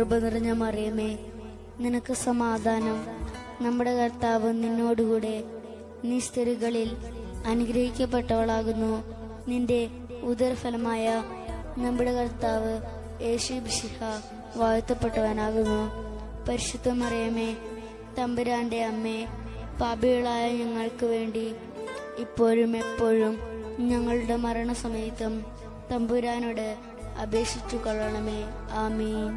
കൃപ നിറഞ്ഞ മറിയമേ നിനക്ക് സമാധാനം നമ്മുടെ കർത്താവ് നിന്നോടുകൂടെ നീ സ്ത്രീകളിൽ അനുഗ്രഹിക്കപ്പെട്ടവളാകുന്നു നിന്റെ ഉദരഫലമായ നമ്മുടെ കർത്താവ് യേശു ബിഷിഹ വാഴ്ത്തപ്പെട്ടവനാകുന്നു പരിശുദ്ധ മറിയമേ തമ്പുരാന്റെ അമ്മേ പാപികളായ ഞങ്ങൾക്ക് വേണ്ടി ഇപ്പോഴും എപ്പോഴും ഞങ്ങളുടെ മരണസമയത്തും തമ്പുരാനോട് അപേക്ഷിച്ചു കൊള്ളണമേ ആമീൻ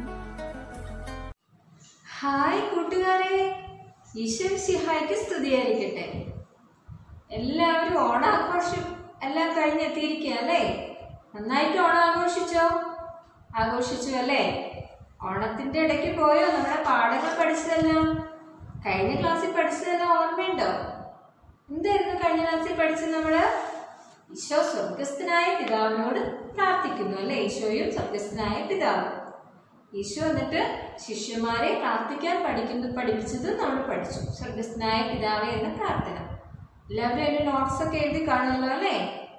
ഹായ് കൂട്ടുകാരെ ഈശ്വര സിഹായ്ക്ക് സ്തുതിയായിരിക്കട്ടെ എല്ലാവരും ഓണാഘോഷം എല്ലാം കഴിഞ്ഞെത്തിയിരിക്കുക അല്ലേ നന്നായിട്ട് ഓണം ആഘോഷിച്ചോ ആഘോഷിച്ചു അല്ലേ ഓണത്തിന്റെ ഇടയ്ക്ക് പോയോ നമ്മുടെ പാഠങ്ങൾ പഠിച്ചതെല്ലാം കഴിഞ്ഞ ക്ലാസ്സിൽ പഠിച്ചതെല്ലാം ഓർമ്മയുണ്ടോ എന്തായിരുന്നു കഴിഞ്ഞ ക്ലാസ്സിൽ പഠിച്ചത് നമ്മള് ഈശോ സ്വർഗസ്ഥനായ പിതാവിനോട് പ്രാർത്ഥിക്കുന്നു അല്ലെ ഈശോയും സ്വർഗസ്ഥനായ പിതാവ് ഈശോ എന്നിട്ട് ശിഷ്യന്മാരെ പ്രാർത്ഥിക്കാൻ പഠിക്കുന്നു പഠിപ്പിച്ചത് നമ്മൾ പഠിച്ചു സ്വർഗസ്ഥനായ പിതാവേ എന്ന പ്രാർത്ഥന എല്ലാവരും അതിന്റെ നോട്ട്സ് ഒക്കെ എഴുതി കാണുമല്ലോ അല്ലേ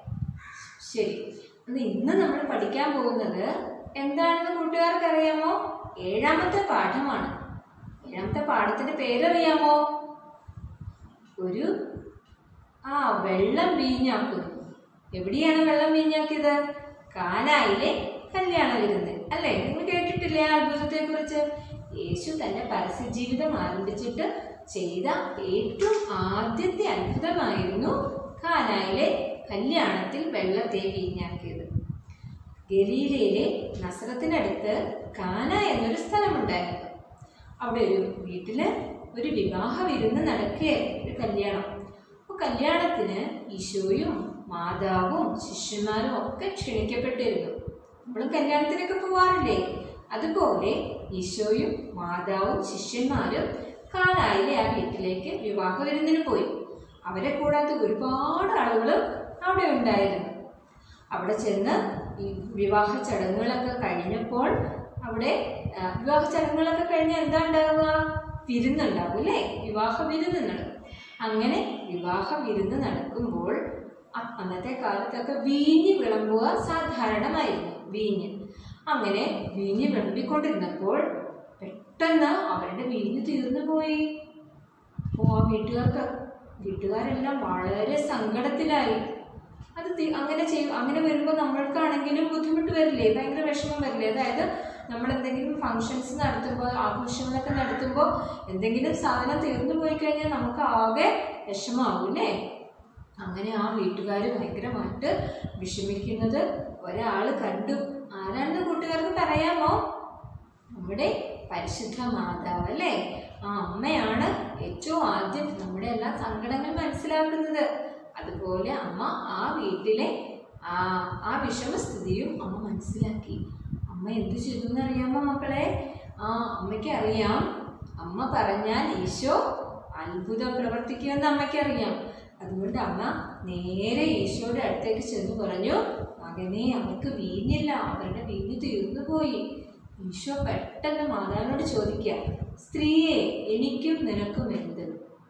ശരി അന്ന് ഇന്ന് നമ്മൾ പഠിക്കാൻ പോകുന്നത് എന്താണെന്ന് കൂട്ടുകാർക്ക് അറിയാമോ ഏഴാമത്തെ പാഠമാണ് ഏഴാമത്തെ പാഠത്തിന്റെ പേരറിയാമോ ഒരു ആ വെള്ളം വീഞ്ഞാക്കുന്നു എവിടെയാണ് വെള്ളം വീഞ്ഞാക്കിയത് കാനായിലെ കല്യാണ വിരുന്ന് അല്ലേ നിങ്ങൾ കേട്ടിട്ടില്ലേ ആ അത്ഭുതത്തെ കുറിച്ച് യേശു തന്റെ പരസ്യ ജീവിതം ആരംഭിച്ചിട്ട് ചെയ്ത ഏറ്റവും ആദ്യത്തെ അത്ഭുതമായിരുന്നു കാനായിലെ കല്യാണത്തിൽ വെള്ളത്തെ വീഞ്ഞാക്കിയത് ഗലീലയിലെ നസ്രത്തിനടുത്ത് കാന എന്നൊരു സ്ഥലമുണ്ടായിരുന്നു അവിടെ ഒരു വീട്ടില് ഒരു വിവാഹ വിരുന്ന് നടക്കുകയായിരുന്നു ഒരു കല്യാണം അപ്പോൾ കല്യാണത്തിന് ഈശോയും മാതാവും ശിഷ്യന്മാരും ഒക്കെ ക്ഷണിക്കപ്പെട്ടിരുന്നു നമ്മൾ കല്യാണത്തിനൊക്കെ പോവാറില്ലേ അതുപോലെ ഈശോയും മാതാവും ശിഷ്യന്മാരും കാനായിലെ ആ വീട്ടിലേക്ക് വിവാഹ വിരുന്നിന് പോയി അവരെ കൂടാതെ ഒരുപാട് ആളുകളും അവിടെ ഉണ്ടായിരുന്നു അവിടെ ചെന്ന് ഈ വിവാഹ ചടങ്ങുകളൊക്കെ കഴിഞ്ഞപ്പോൾ അവിടെ ആ, വിവാഹ ചടങ്ങുകളൊക്കെ കഴിഞ്ഞ് എന്താ ഉണ്ടാവുക വിരുന്നുണ്ടാവും അല്ലേ വിവാഹ വിരുന്ന് നടക്കും അങ്ങനെ വിവാഹ വിരുന്ന് നടക്കുമ്പോൾ അ- അന്നത്തെ കാലത്തൊക്കെ വീഞ്ഞ് വിളമ്പുക സാധാരണമായിരുന്നു വീഞ്ഞ് അങ്ങനെ വീഞ്ഞ് വിളമ്പിക്കൊണ്ടിരുന്നപ്പോൾ പെട്ടെന്ന് അവരുടെ വീഞ്ഞ് തീർന്നു പോയി അപ്പോൾ ആ വീട്ടുകാർക്ക് വീട്ടുകാരെല്ലാം വളരെ സങ്കടത്തിലായി അത് തി- അങ്ങനെ ചെയ്യും അങ്ങനെ വരുമ്പോൾ നമ്മൾക്കാണെങ്കിലും ബുദ്ധിമുട്ട് വരില്ലേ ഭയങ്കര വിഷമം വരില്ലേ അതായത് നമ്മൾ എന്തെങ്കിലും ഫങ്ഷൻസ് നടത്തുമ്പോൾ ആഘോഷങ്ങളൊക്കെ നടത്തുമ്പോൾ എന്തെങ്കിലും സാധനം തീർന്നു പോയി കഴിഞ്ഞാൽ നമുക്ക് ആകെ വിഷമാവൂലേ അങ്ങനെ ആ വീട്ടുകാർ ഭയങ്കരമായിട്ട് വിഷമിക്കുന്നത് ഒരാൾ കണ്ടു ആരാണെന്ന് കൂട്ടുകാർക്ക് പറയാമോ നമ്മുടെ പരിശുദ്ധ മാതാവ് അല്ലേ ആ അമ്മയാണ് ഏറ്റവും ആദ്യം നമ്മുടെ എല്ലാ സങ്കടങ്ങൾ മനസ്സിലാക്കുന്നത് അതുപോലെ അമ്മ ആ വീട്ടിലെ ആ ആ വിഷമസ്ഥിതിയും അമ്മ മനസ്സിലാക്കി അമ്മ എന്ത് ചെയ്തു എന്നറിയാമോ മക്കളെ ആ അമ്മയ്ക്ക് അറിയാം അമ്മ പറഞ്ഞാൽ ഈശോ അത്ഭുതം പ്രവർത്തിക്കുമെന്ന് അമ്മയ്ക്ക് അറിയാം അതുകൊണ്ട് അമ്മ നേരെ ഈശോയുടെ അടുത്തേക്ക് ചെന്ന് പറഞ്ഞു മകനെ അവർക്ക് വീഞ്ഞില്ല അവരുടെ വീഞ്ഞ് തീർന്നു പോയി ഈശോ പെട്ടെന്ന് മാതാവിനോട് ചോദിക്കുക സ്ത്രീയെ എനിക്കും നിനക്കും എന്ത്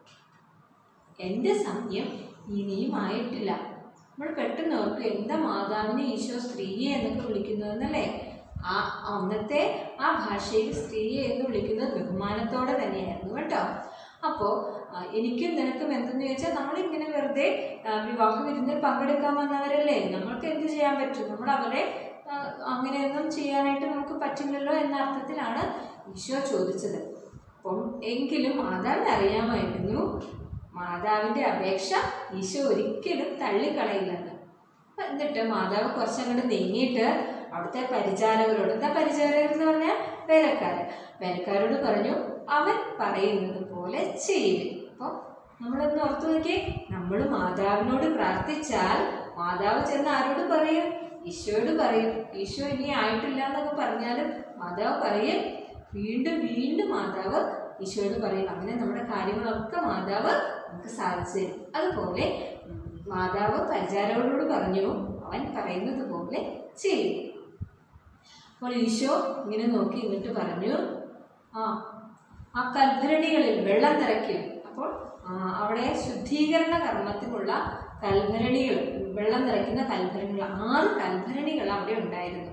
എൻ്റെ സമയം ഇനിയും ആയിട്ടില്ല നമ്മൾ പെട്ടെന്ന് ഓർക്കും എന്താ മാതാവിനെ ഈശോ സ്ത്രീയെ എന്നൊക്കെ വിളിക്കുന്നതെന്നല്ലേ ആ അന്നത്തെ ആ ഭാഷയിൽ സ്ത്രീയെ എന്ന് വിളിക്കുന്നത് ബഹുമാനത്തോടെ തന്നെയായിരുന്നു കേട്ടോ അപ്പോൾ എനിക്കും നിനക്കും എന്തെന്ന് ചോദിച്ചാൽ നമ്മളിങ്ങനെ വെറുതെ ആ, വിവാഹ വിരുന്നിൽ പങ്കെടുക്കാൻ വന്നവരല്ലേ നമ്മൾക്ക് എന്ത് ചെയ്യാൻ പറ്റും നമ്മൾ അവരെ ആ, അങ്ങനെയൊന്നും ചെയ്യാനായിട്ട് നമുക്ക് പറ്റില്ലല്ലോ എന്ന അർത്ഥത്തിലാണ് ഈശോ ചോദിച്ചത് അപ്പം എങ്കിലും മാതാവിന് അറിയാമായിരുന്നു മാതാവിന്റെ അപേക്ഷ ഈശോ ഒരിക്കലും തള്ളിക്കളയില്ലെന്ന് അപ്പൊ എന്നിട്ട് മാതാവ് കുറച്ചങ്ങോട്ട് നീങ്ങിയിട്ട് അവിടുത്തെ പരിചാരകരോട് എന്താ പരിചാരകർ എന്ന് പറഞ്ഞാൽ വേലക്കാരൻ വേലക്കാരോട് പറഞ്ഞു അവൻ പറയുന്നത് പോലെ ചെയ്യുവിൻ അപ്പോൾ നമ്മളൊന്ന് ഓർത്തു നോക്കിയേ നമ്മൾ മാതാവിനോട് പ്രാർത്ഥിച്ചാൽ മാതാവ് ചെന്ന് ആരോട് പറയും ഈശോയോട് പറയും ഈശോ ഇനി ആയിട്ടില്ല എന്നൊക്കെ പറഞ്ഞാലും മാതാവ് പറയും വീണ്ടും വീണ്ടും മാതാവ് ഈശോയോട് പറയും അങ്ങനെ നമ്മുടെ കാര്യങ്ങളൊക്കെ മാതാവ് നമുക്ക് സാധിച്ചു തരും അതുപോലെ ഉം, മാതാവ് പരിചാരകരോട് പറഞ്ഞു അവൻ പറയുന്നത് പോലെ ചെയ്യും അപ്പോൾ ഈശോ ഇങ്ങനെ നോക്കി എന്നിട്ട് പറഞ്ഞു ആ ആ കൽഭരണികളിൽ വെള്ളം നിറയ്ക്കും അപ്പോൾ ആ, അവിടെ ശുദ്ധീകരണ കർമ്മത്തിനുള്ള കൽഭരണികൾ വെള്ളം നിറയ്ക്കുന്ന കൽഭരണികൾ ആറ് കൽഭരണികൾ അവിടെ ഉണ്ടായിരുന്നു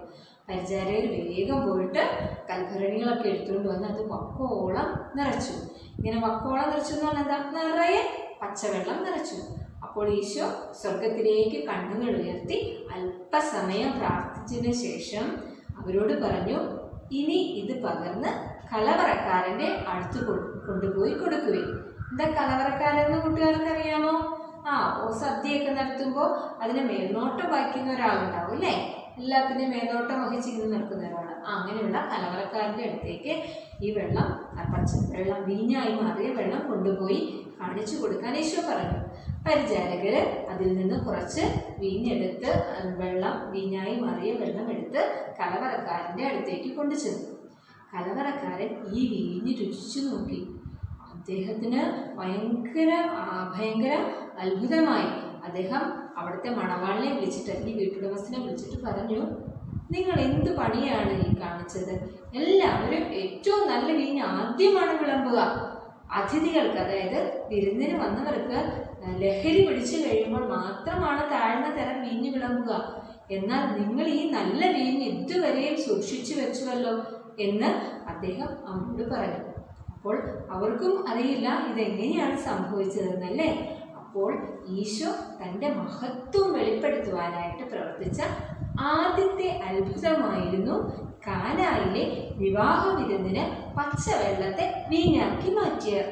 പരിചാരകർ വേഗം പോയിട്ട് കൽഭരണികളൊക്കെ എടുത്തുകൊണ്ട് വന്ന് അത് വക്കോളം നിറച്ചു ഇങ്ങനെ വക്കോളം നിറച്ചു എന്ന് പറഞ്ഞാൽ എന്താ നിറയെ പച്ചവെള്ളം നിറച്ചു അപ്പോൾ ഈശോ സ്വർഗത്തിലേക്ക് കണ്ണുകൾ ഉയർത്തി അല്പസമയം പ്രാർത്ഥിച്ചതിന് ശേഷം അവരോട് പറഞ്ഞു ഇനി ഇത് പകർന്ന് കലവറക്കാരന്റെ അടുത്ത് കൊ- കൊണ്ടുപോയി കൊടുക്കുവിൻ എന്താ കലവറക്കാരെന്ന് കൂട്ടുകാർക്ക് അറിയാമോ ആ ഓ സദ്യയൊക്കെ നടത്തുമ്പോൾ അതിന് മേൽനോട്ടം വഹിക്കുന്ന ഒരാളുണ്ടാവും അല്ലേ എല്ലാത്തിനും മേൽനോട്ടം വഹിച്ചിങ്ങനെ നിൽക്കുന്ന ഒരാൾ ആ അങ്ങനെയുള്ള കലവറക്കാരൻ്റെ അടുത്തേക്ക് ഈ വെള്ളം ആ പച്ച വെള്ളം വീഞ്ഞായി മാറിയ വെള്ളം കൊണ്ടുപോയി കാണിച്ചു കൊടുക്കാൻ ഈശോ പറഞ്ഞു പരിചാരകര് അതിൽ നിന്ന് കുറച്ച് വീഞ്ഞെടുത്ത് ആ, വെള്ളം വീഞ്ഞായി മാറിയ വെള്ളം എടുത്ത് കലവറക്കാരൻ്റെ അടുത്തേക്ക് കൊണ്ടുചെന്നു കലവറക്കാരൻ ഈ വീഞ്ഞ് രുചിച്ചു നോക്കി അദ്ദേഹത്തിന് ഭയങ്കര ആ, ഭയങ്കര അത്ഭുതമായി അദ്ദേഹം അവിടുത്തെ മണവാളിനെ വിളിച്ചിട്ട് ഈ വീട്ടുടമസ്ഥനെ വിളിച്ചിട്ട് പറഞ്ഞു നിങ്ങൾ എന്ത് പണിയാണ് ഈ കാണിച്ചത് എല്ലാവരും ഏറ്റവും നല്ല വീഞ്ഞ് ആദ്യമാണ് വിളമ്പുക അതിഥികൾക്ക് അതായത് വിരുന്നിന് വന്നവർക്ക് ലഹരി പിടിച്ചു കഴിയുമ്പോൾ മാത്രമാണ് താഴ്ന്ന തരം വീഞ്ഞ് വിളമ്പുക എന്നാൽ നിങ്ങൾ ഈ നല്ല വീഞ്ഞ് ഇതുവരെയും സൂക്ഷിച്ചു വെച്ചുവല്ലോ എന്ന് അദ്ദേഹം അവരോട് പറഞ്ഞു അപ്പോൾ അവർക്കും അറിയില്ല ഇതെങ്ങനെയാണ് സംഭവിച്ചതെന്നല്ലേ അപ്പോൾ ഈശോ തൻ്റെ മഹത്വം വെളിപ്പെടുത്തുവാനായിട്ട് പ്രവർത്തിച്ച ആദ്യത്തെ അത്ഭുതമായിരുന്നു കാനായിലെ വിവാഹ വിരുന്നിന് പച്ചവെള്ളത്തെ വീഞ്ഞാക്കി മാറ്റിയത്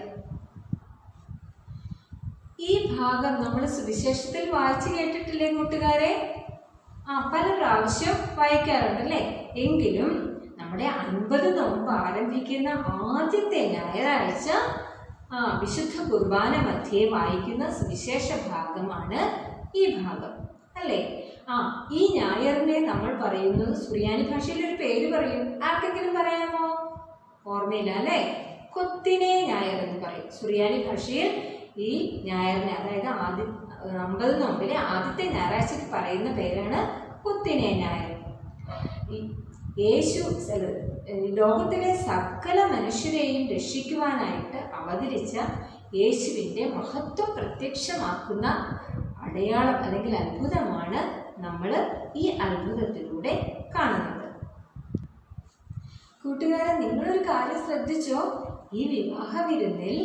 ഈ ഭാഗം നമ്മൾ സുവിശേഷത്തിൽ വായിച്ചു കേട്ടിട്ടില്ലേ കൂട്ടുകാരെ ആ പല പ്രാവശ്യം വായിക്കാറുണ്ട് അല്ലേ എങ്കിലും നമ്മുടെ അൻപത് നോമ്പ് ആരംഭിക്കുന്ന ആദ്യത്തെ ഞായറാഴ്ച ആ വിശുദ്ധ കുർബാന മധ്യേ വായിക്കുന്ന സുവിശേഷ ഭാഗമാണ് ഈ ഭാഗം അല്ലേ ആ ഈ ഞായറിനെ നമ്മൾ പറയുന്നത് സുറിയാനി ഭാഷയിൽ ഒരു പേര് പറയും ആർക്കെങ്കിലും പറയാമോ ഓർമ്മയില്ല അല്ലേ കൊത്തിനെ ഞായർ എന്ന് പറയും സുറിയാനി ഭാഷയിൽ ഈ ഞായറിനെ അതായത് ആദ്യ അമ്പത് നോമ്പിലെ ആദ്യത്തെ ഞായറാഴ്ചക്ക് പറയുന്ന പേരാണ് കൊത്തിനെ ഞായർ ഈ യേശു അല്ല, ഏഹ് ലോകത്തിലെ സകല മനുഷ്യരെയും രക്ഷിക്കുവാനായിട്ട് അവതരിച്ച യേശുവിൻ്റെ മഹത്വം പ്രത്യക്ഷമാക്കുന്ന അടയാളം അല്ലെങ്കിൽ അത്ഭുതമാണ് നമ്മൾ ഈ അത്ഭുതത്തിലൂടെ കാണുന്നത് കൂട്ടുകാരെ നിങ്ങളൊരു കാര്യം ശ്രദ്ധിച്ചോ ഈ വിവാഹ വിരുന്നിൽ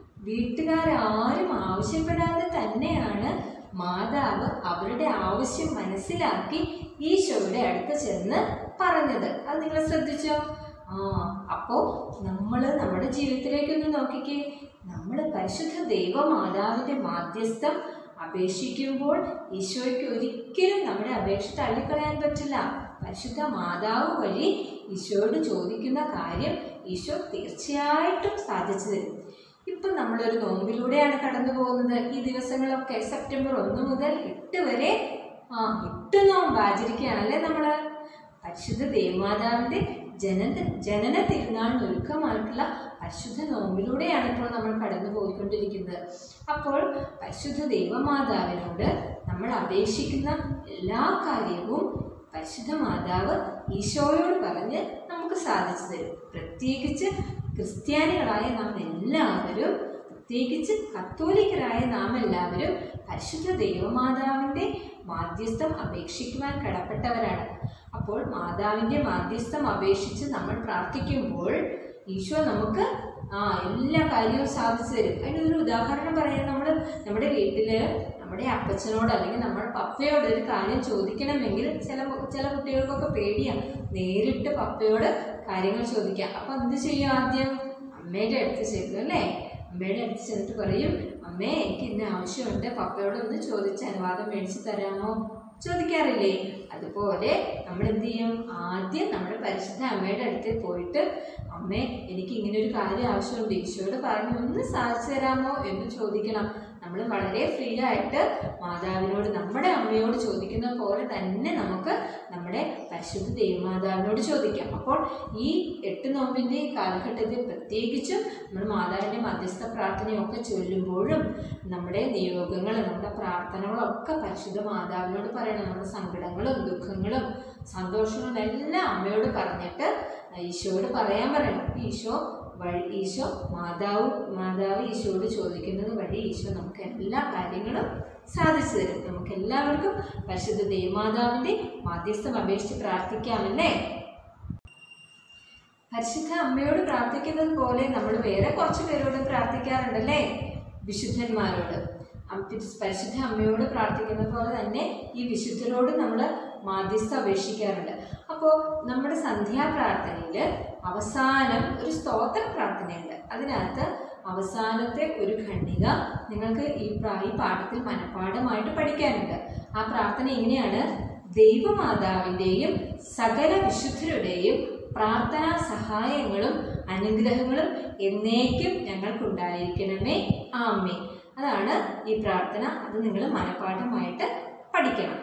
വീട്ടുകാരാരും ആവശ്യപ്പെടാതെ തന്നെയാണ് മാതാവ് അവരുടെ ആവശ്യം മനസ്സിലാക്കി ഈശോയുടെ അടുത്ത് ചെന്ന് പറഞ്ഞത് അത് നിങ്ങൾ ശ്രദ്ധിച്ചോ ആ അപ്പോ നമ്മൾ നമ്മുടെ ജീവിതത്തിലേക്കൊന്ന് നോക്കിക്കേ നമ്മൾ പരിശുദ്ധ ദൈവമാതാവിന്റെ മാധ്യസ്ഥം അപേക്ഷിക്കുമ്പോൾ ഈശോയ്ക്ക് ഒരിക്കലും നമ്മുടെ അപേക്ഷ തള്ളിക്കളയാൻ പറ്റില്ല പരിശുദ്ധ മാതാവ് വഴി ഈശോയോട് ചോദിക്കുന്ന കാര്യം ഈശോ തീർച്ചയായിട്ടും സാധിച്ചു തരും ഇപ്പം നമ്മളൊരു നോമ്പിലൂടെയാണ് കടന്നു പോകുന്നത് ഈ ദിവസങ്ങളൊക്കെ സെപ്റ്റംബർ ഒന്ന് മുതൽ എട്ട് വരെ ആ എട്ട് നോമ്പ് ആചരിക്കുകയാണല്ലേ നമ്മൾ പരിശുദ്ധ ദേവമാതാവിന്റെ ജനന ജനന തിരുനാളിന് ഒരുക്കമായിട്ടുള്ള പരിശുദ്ധ നോമ്പിലൂടെയാണ് ഇപ്പോൾ നമ്മൾ കടന്നു പോയിക്കൊണ്ടിരിക്കുന്നത് അപ്പോൾ പരിശുദ്ധ ദൈവമാതാവിനോട് നമ്മൾ അപേക്ഷിക്കുന്ന എല്ലാ കാര്യവും പരിശുദ്ധ മാതാവ് ഈശോയോട് പറഞ്ഞ് നമുക്ക് സാധിച്ചു തരും പ്രത്യേകിച്ച് ക്രിസ്ത്യാനികളായ നാം എല്ലാവരും പ്രത്യേകിച്ച് കത്തോലിക്കരായ നാം എല്ലാവരും പരിശുദ്ധ ദൈവമാതാവിൻ്റെ മാധ്യസ്ഥം അപേക്ഷിക്കുവാൻ കടപ്പെട്ടവരാണ് അപ്പോൾ മാതാവിൻ്റെ മാധ്യസ്ഥം അപേക്ഷിച്ച് നമ്മൾ പ്രാർത്ഥിക്കുമ്പോൾ ഈശോ നമുക്ക് ആ എല്ലാ കാര്യവും സാധിച്ചു തരും അതിനൊരു ഉദാഹരണം പറയാൻ നമ്മൾ നമ്മുടെ വീട്ടിൽ നമ്മുടെ അപ്പച്ചനോട് അല്ലെങ്കിൽ നമ്മുടെ പപ്പയോട് ഒരു കാര്യം ചോദിക്കണമെങ്കിൽ ചില ചില കുട്ടികൾക്കൊക്കെ പേടിയാണ് നേരിട്ട് പപ്പയോട് കാര്യങ്ങൾ ചോദിക്കാം അപ്പം എന്ത് ചെയ്യും ആദ്യം അമ്മയുടെ അടുത്ത് ചെല്ലും അല്ലേ അമ്മയുടെ അടുത്ത് ചെന്നിട്ട് പറയും അമ്മേ എനിക്ക് ഇന്ന ആവശ്യമുണ്ട് പപ്പയോട് ഒന്ന് ചോദിച്ച് അനുവാദം മേടിച്ച് തരാമോ ചോദിക്കാറില്ലേ അതുപോലെ നമ്മൾ എന്ത് ചെയ്യും ആദ്യം നമ്മുടെ പരിശുദ്ധ അമ്മയുടെ അടുത്ത് പോയിട്ട് അമ്മേ എനിക്ക് ഇങ്ങനെ ഒരു കാര്യം ആവശ്യമുണ്ട് ഈശോയോട് പറഞ്ഞു ഒന്ന് സാധിച്ചു തരാമോ എന്ന് ചോദിക്കണം നമ്മൾ വളരെ ഫ്രീ ആയിട്ട് മാതാവിനോട് നമ്മുടെ അമ്മയോട് ചോദിക്കുന്ന പോലെ തന്നെ നമുക്ക് നമ്മുടെ പരിശുദ്ധ ദേവമാതാവിനോട് ചോദിക്കാം അപ്പോൾ ഈ എട്ട് നോമ്പിൻ്റെ ഈ കാലഘട്ടത്തിൽ പ്രത്യേകിച്ചും നമ്മൾ മാതാവിൻ്റെ മധ്യസ്ഥ പ്രാർത്ഥനയൊക്കെ ചൊല്ലുമ്പോഴും നമ്മുടെ നിയോഗങ്ങൾ നമ്മുടെ പ്രാർത്ഥനകളും ഒക്കെ പരിശുദ്ധ മാതാവിനോട് പറയണം നമ്മുടെ സങ്കടങ്ങളും ദുഃഖങ്ങളും സന്തോഷങ്ങളും എല്ലാം അമ്മയോട് പറഞ്ഞിട്ട് ഈശോയോട് പറയാൻ പറയണം ഈശോ വഴി ഈശോ മാതാവ് മാതാവ് ഈശോയോട് ചോദിക്കുന്നത് വഴി ഈശോ നമുക്ക് എല്ലാ കാര്യങ്ങളും സാധിച്ചു തരും നമുക്ക് എല്ലാവർക്കും പരിശുദ്ധ ദേവമാതാവിന്റെ മാധ്യസ്ഥം അപേക്ഷിച്ച് പ്രാർത്ഥിക്കാമല്ലേ പരിശുദ്ധ അമ്മയോട് പ്രാർത്ഥിക്കുന്നത് പോലെ നമ്മൾ വേറെ കുറച്ച് പേരോട് പ്രാർത്ഥിക്കാറുണ്ടല്ലേ വിശുദ്ധന്മാരോട് അം- പരിശുദ്ധ അമ്മയോട് പ്രാർത്ഥിക്കുന്ന പോലെ തന്നെ ഈ വിശുദ്ധരോട് നമ്മൾ മാധ്യസ്ഥ അപേക്ഷിക്കാറുണ്ട് അപ്പോൾ നമ്മുടെ സന്ധ്യാപ്രാർത്ഥനയിൽ അവസാനം ഒരു സ്തോത്ര പ്രാർത്ഥനയുണ്ട് അതിനകത്ത് അവസാനത്തെ ഒരു ഖണ്ഡിക നിങ്ങൾക്ക് ഈ പ്രാ- ഈ പാഠത്തിൽ മനഃപ്പാഠമായിട്ട് പഠിക്കാനുണ്ട് ആ പ്രാർത്ഥന ഇങ്ങനെയാണ് ദൈവമാതാവിൻ്റെയും സകല വിശുദ്ധരുടെയും പ്രാർത്ഥനാ സഹായങ്ങളും അനുഗ്രഹങ്ങളും എന്നേക്കും ഞങ്ങൾക്കുണ്ടായിരിക്കണമേ ആമേ അതാണ് ഈ പ്രാർത്ഥന അത് നിങ്ങൾ മനഃപ്പാഠമായിട്ട് പഠിക്കണം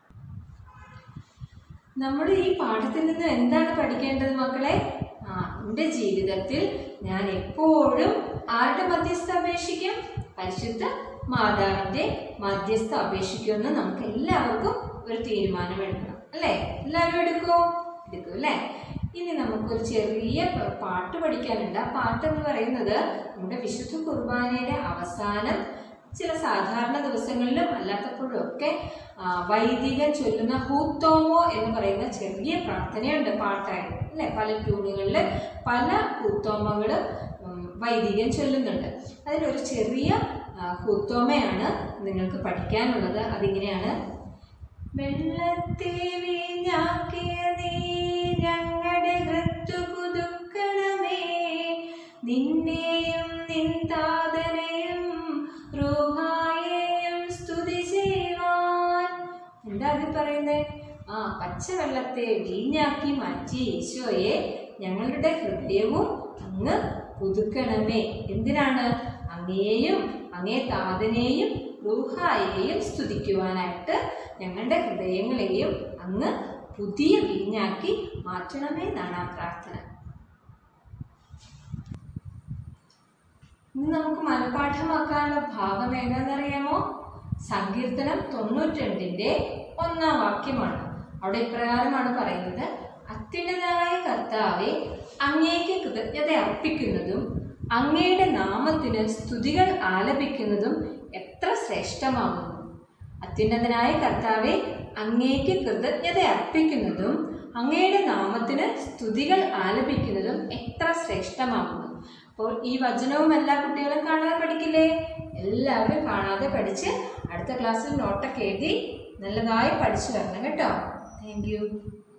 നമ്മൾ ഈ പാഠത്തിൽ നിന്ന് എന്താണ് പഠിക്കേണ്ടത് മക്കളെ ആ എൻ്റെ ജീവിതത്തിൽ ഞാൻ എപ്പോഴും ആരുടെ മധ്യസ്ഥ അപേക്ഷിക്കും പരിശുദ്ധ മാതാവിൻ്റെ മധ്യസ്ഥ അപേക്ഷിക്കുമെന്ന് നമുക്ക് എല്ലാവർക്കും ഒരു തീരുമാനമെടുക്കണം അല്ലേ എല്ലാവരും എടുക്കോ എടുക്കും അല്ലേ ഇനി നമുക്കൊരു ചെറിയ പ- പാട്ട് പഠിക്കാനുണ്ട് ആ പാട്ട് എന്ന് പറയുന്നത് നമ്മുടെ വിശുദ്ധ കുർബാനയുടെ അവസാനം ചില സാധാരണ ദിവസങ്ങളിലും അല്ലാത്തപ്പോഴും ഒക്കെ ആ, വൈദികൻ ചൊല്ലുന്ന ഹൂത്തോമോ എന്ന് പറയുന്ന ചെറിയ പ്രാർത്ഥനയുണ്ട് പാട്ടായിട്ട് അല്ലെ പല ട്യൂണുകളിൽ പല ഹൂത്തോമകൾ വൈദികൻ ചൊല്ലുന്നുണ്ട് അതിലൊരു ചെറിയ ആ, ഹൂത്തോമയാണ് നിങ്ങൾക്ക് പഠിക്കാനുള്ളത് അതിങ്ങനെയാണ് വെള്ളത്തെ വീഞ്ഞാക്കിയ നീ ഞങ്ങളുടെ ഹൃത്തു പുതുക്കണമേ നിന്നെയും നിൻ താതനെയും റൂഹായെയും സ്തുതി ചെയ്യുവാൻ എന്താ അതിൽ പറയുന്നത് ആ പച്ചവെള്ളത്തെ വീഞ്ഞാക്കി മാറ്റി ഈശോയെ ഞങ്ങളുടെ ഹൃദയവും അങ്ങ് പുതുക്കണമേ എന്തിനാണ് അങ്ങയെയും അങ്ങേ താതനെയും റൂഹായെയും സ്തുതിക്കുവാനായിട്ട് ഞങ്ങളുടെ ഹൃദയങ്ങളെയും അങ്ങ് പുതിയ വീഞ്ഞാക്കി മാറ്റണമേ എന്നാണ് ആ പ്രാർത്ഥന ഇന്ന് നമുക്ക് മനപാഠമാക്കാനുള്ള ഭാഗം ഏതാണെന്നറിയാമോ സങ്കീർത്തനം തൊണ്ണൂറ്റിരണ്ടിന്റെ ഒന്നാം വാക്യമാണ് അവിടെ ഇപ്രകാരമാണ് പറയുന്നത് അത്യുന്നതായ കർത്താവെ അങ്ങേക്ക് കൃതജ്ഞത അർപ്പിക്കുന്നതും അങ്ങയുടെ നാമത്തിന് സ്തുതികൾ ആലപിക്കുന്നതും എത്ര ശ്രേഷ്ഠമാകുന്നു അത്യുന്നതനായ കർത്താവെ അങ്ങേക്ക് കൃതജ്ഞത അർപ്പിക്കുന്നതും അങ്ങയുടെ നാമത്തിന് സ്തുതികൾ ആലപിക്കുന്നതും എത്ര ശ്രേഷ്ഠമാകുന്നു അപ്പോൾ ഈ വചനവും എല്ലാ കുട്ടികളും കാണാതെ പഠിക്കില്ലേ എല്ലാവരും കാണാതെ പഠിച്ച് അടുത്ത ക്ലാസ്സിൽ നോട്ടൊക്കെ എഴുതി നല്ലതായി പഠിച്ചു വരണം കേട്ടോ താങ്ക് യു